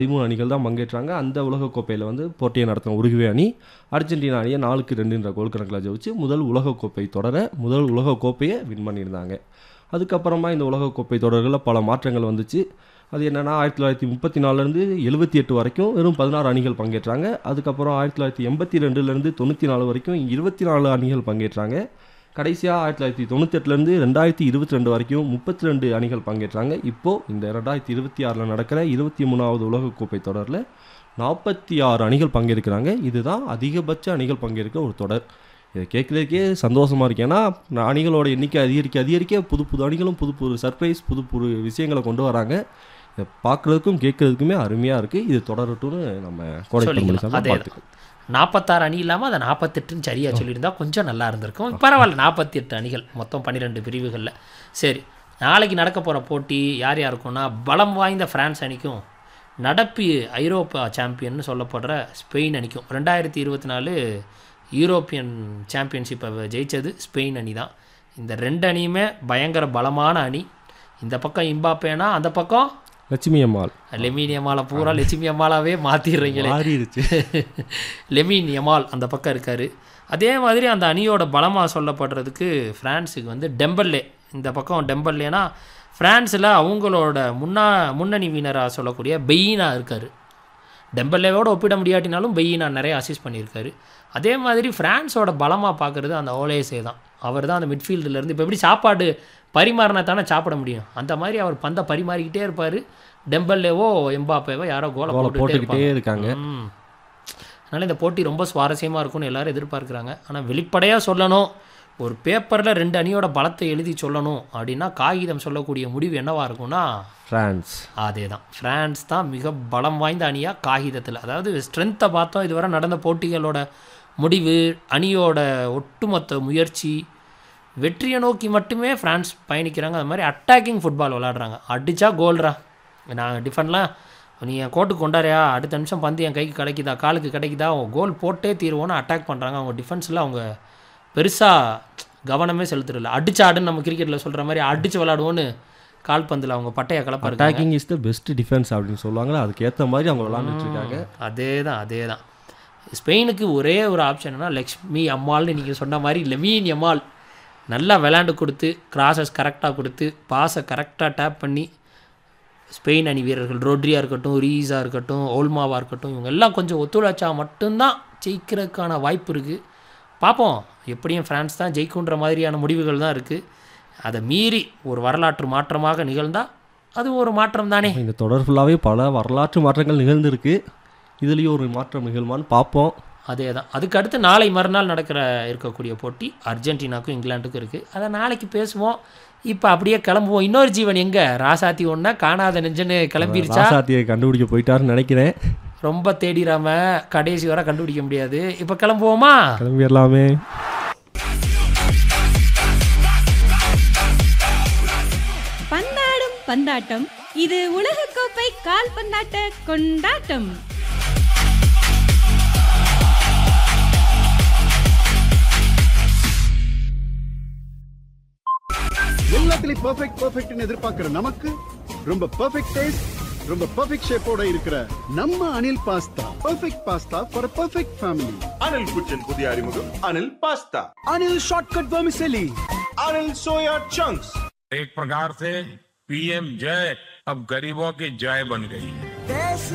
பதிமூணு அணிகள் தான் பங்கேற்றாங்க அந்த உலகக்கோப்பையில் வந்து போட்டியை நடத்தின உருகுவே அணி அர்ஜென்டினா அணியை நாலுக்கு ரெண்டுன்ற கோல் கணக்கில் ஜெயிச்சு முதல் உலகக்கோப்பை தொடர முதல் உலகக்கோப்பையை வின் பண்ணியிருந்தாங்க அதுக்கப்புறமா இந்த உலகக்கோப்பை தொடர்களில் பல மாற்றங்கள் வந்துச்சு அது என்னென்னா ஆயிரத்தி தொள்ளாயிரத்தி முப்பத்தி நாலுலேருந்து எழுபத்தி எட்டு வரைக்கும் வெறும் பதினாறு அணிகள் பங்கேற்றாங்க அதுக்கப்புறம் ஆயிரத்தி தொள்ளாயிரத்தி எண்பத்தி ரெண்டுலேருந்து தொண்ணூற்றி நாலு வரைக்கும் இருபத்தி நாலு அணிகள் பங்கேற்றாங்க கடைசியாக ஆயிரத்தி தொள்ளாயிரத்தி தொண்ணூத்தெட்டுலேருந்து ரெண்டாயிரத்தி இருபத்தி ரெண்டு வரைக்கும் முப்பத்தி ரெண்டு அணிகள் பங்கேற்றாங்க இப்போது இந்த ரெண்டாயிரத்தி இருபத்தி ஆறில் நடக்கிற இருபத்தி மூணாவது உலகக்கோப்பை தொடரில் நாற்பத்தி ஆறு அணிகள் பங்கேற்கிறாங்க இதுதான் அதிகபட்ச அணிகள் பங்கேற்கிற ஒரு தொடர் இதை கேட்குறதுக்கே சந்தோஷமாக இருக்கு ஏன்னா நான் அணிகளோட எண்ணிக்கை அதிகரிக்க அதிகரிக்க புது புது அணிகளும் புது புது சர்ப்ரைஸ் புது புது விஷயங்களை கொண்டு வராங்க இதை பார்க்குறதுக்கும் கேட்குறதுக்குமே அருமையாக இருக்குது இது தொடரட்டும்னு நம்ம கோடை சொல்லிக்கலாம். பண்பலை அதே பார்த்துக்கலாம் நாற்பத்தாறு அணி இல்லாமல் அதை நாற்பத்தெட்டுன்னு சரியாக சொல்லியிருந்தா கொஞ்சம் நல்லா இருந்திருக்கும் பரவாயில்ல நாற்பத்தி எட்டு அணிகள் மொத்தம் பன்னிரெண்டு பிரிவுகளில் சரி நாளைக்கு நடக்க போகிற போட்டி யார் யாருக்கும்னா பலம் வாய்ந்த பிரான்ஸ் அணிக்கும் நடப்பு ஐரோப்பா சாம்பியன்னு சொல்லப்படுற ஸ்பெயின் அணிக்கும் ரெண்டாயிரத்தி இருபத்தி நாலு யூரோப்பியன் சாம்பியன்ஷிப்பை ஜெயிச்சது ஸ்பெயின் அணி தான் இந்த ரெண்டு அணியுமே பயங்கர பலமான அணி இந்த பக்கம் இம்பாப்பேனா அந்த பக்கம் லட்சுமி அம்மாள் லெமின் யமாலை பூரா லட்சுமி யமாலாவே மாற்றிடுறீங்களே மாறிடுச்சு லெமின் யமால் அந்த பக்கம் இருக்கார் அதே மாதிரி அந்த அணியோட பலமாக சொல்லப்படுறதுக்கு ஃப்ரான்ஸுக்கு வந்து டெம்பல்லே இந்த பக்கம் டெம்பல்லேனா ஃப்ரான்ஸில் அவங்களோட முன்னா முன்னணி வீனராக சொல்லக்கூடிய பெயினா இருக்கார் டெம்பல்லேவோட ஒப்பிட முடியாட்டினாலும் பெயினா நிறைய அசிஸ்ட் பண்ணியிருக்காரு அதே மாதிரி ஃப்ரான்ஸோட பலமாக பார்க்குறது அந்த ஓலேசே தான் அவர் தான் அந்த மிட்ஃபீல்டுலேருந்து இப்போ எப்படி சாப்பாடு பரிமாறினா தானே சாப்பிட முடியும் அந்த மாதிரி அவர் பந்தை பரிமாறிக்கிட்டே இருப்பார் டெம்பல்லேவோ எம்பாப்பேவோ யாரோ கோலை கோலை போட்டுக்கிட்டே போட்டுக்கிட்டே இருப்பாங்க இருக்காங்க ம். அதனால் இந்த போட்டி ரொம்ப சுவாரஸ்யமாக இருக்கும்னு எல்லாரும் எதிர்பார்க்குறாங்க ஆனால் வெளிப்படையாக சொல்லணும் ஒரு பேப்பரில் ரெண்டு அணியோட பலத்தை எழுதி சொல்லணும் அப்படின்னா காகிதம் சொல்லக்கூடிய முடிவு என்னவா இருக்கும்னா ஃப்ரான்ஸ் அதே தான் ஃப்ரான்ஸ் தான் மிக பலம் வாய்ந்த அணியாக காகிதத்தில் அதாவது ஸ்ட்ரென்த்தை பார்த்தோம் இதுவரை நடந்த போட்டிகளோட முடிவு அணியோட ஒட்டுமொத்த முயற்சி வெற்றியை நோக்கி மட்டுமே ஃப்ரான்ஸ் பயணிக்கிறாங்க அது மாதிரி அட்டாக்கிங் ஃபுட்பால் விளாடுறாங்க அடித்தா கோல்ரா நான் டிஃபன்லாம் நீ என் கோட்டுக்கு கொண்டாரியா அடுத்த நிமிஷம் பந்து என் கைக்கு கிடைக்குதா காலுக்கு கிடைக்குதா அவங்க கோல் போட்டே தீருவோன்னு அட்டாக் பண்ணுறாங்க அவங்க டிஃபென்ஸில் அவங்க பெருசாக கவனமே செலுத்துறதில்ல அடிச்சு ஆடுன்னு நம்ம கிரிக்கெட்டில் சொல்கிற மாதிரி அடிச்சு விளாடுவோன்னு கால்பந்தில் அவங்க பட்டையை கலப்பாரு attacking is the best defence அப்படின்னு சொல்லுவாங்களா அதுக்கு ஏற்ற மாதிரி அவங்க விளாண்டுட்டு இருக்காங்க அதே தான் அதே தான் ஸ்பெயினுக்கு ஒரே ஒரு ஆப்ஷன்னா லக்ஷ்மி அம்மாள்னு நீங்கள் சொன்ன மாதிரி லெமீன் அம்மாள் நல்லா விளையாண்டு கொடுத்து கிராசஸ் கரெக்டாக கொடுத்து பாஸை கரெக்டாக டேப் பண்ணி ஸ்பெயின் அணி வீரர்கள் ரோட்ரியா இருக்கட்டும் ரீஸா இருக்கட்டும் ஓல்மாவா இருக்கட்டும் இவங்க எல்லாம் கொஞ்சம் ஒத்துழைச்சா மட்டும்தான் ஜெயிக்கிறதுக்கான வாய்ப்பு இருக்குது பார்ப்போம் எப்படியும் ஃப்ரான்ஸ் தான் ஜெயிக்குன்ற மாதிரியான முடிவுகள் தான் இருக்குது அதை மீறி ஒரு வரலாற்று மாற்றமாக நிகழ்ந்தால் அது ஒரு மாற்றம் தானே இந்த தொடர் ஃபுல்லாகவே பல வரலாற்று மாற்றங்கள் நிகழ்ந்திருக்கு இதுலேயும் ஒரு மாற்றம் நிகழ்மான்னு பார்ப்போம் அதே தான் அதுக்கு அடுத்து நாளை மறுநாள் நடக்கிற இருக்கக்கூடிய போட்டி அர்ஜென்டினாக்கும் இங்கிலாந்துக்கும் இருக்குது அதை நாளைக்கு பேசுவோம் இப்போ அப்படியே கிளம்புவோம் இன்னொரு ஜீவன் எங்கே ராசாத்தி ஒன்றா காணாத நெஞ்சன்னு கிளம்பிருச்சா ராசாத்தியை கண்டுபிடிக்க போயிட்டாருன்னு நினைக்கிறேன் ரொம்ப தேடிடாம கடைசி வரை கண்டுபிடிக்க முடியாது இப்போ கிளம்புவோமா கிளம்பிடலாமே பந்தாடும் பந்தாட்டம் இது உலகக்கோப்பை கால்பந்தாட்ட கொண்டாட்டம் எல்லாத்துலயும் பெர்ஃபெக்ட் பெர்ஃபெக்ட்னு எதிர்பார்க்கிற நமக்கு ரொம்ப பெர்ஃபெக்ட் டேஸ்ட் ரொம்ப பெர்ஃபெக்ட் ஷேப்போட இருக்கிற நம்ம Anil pasta perfect pasta for perfect family Anil കുച്ചൻ പുതിയ അറിമുഖം Anil pasta Anil shortcut vermicelli Anil soya chunks एक प्रकार से पीएम जय अब गरीबों की जय बन गई है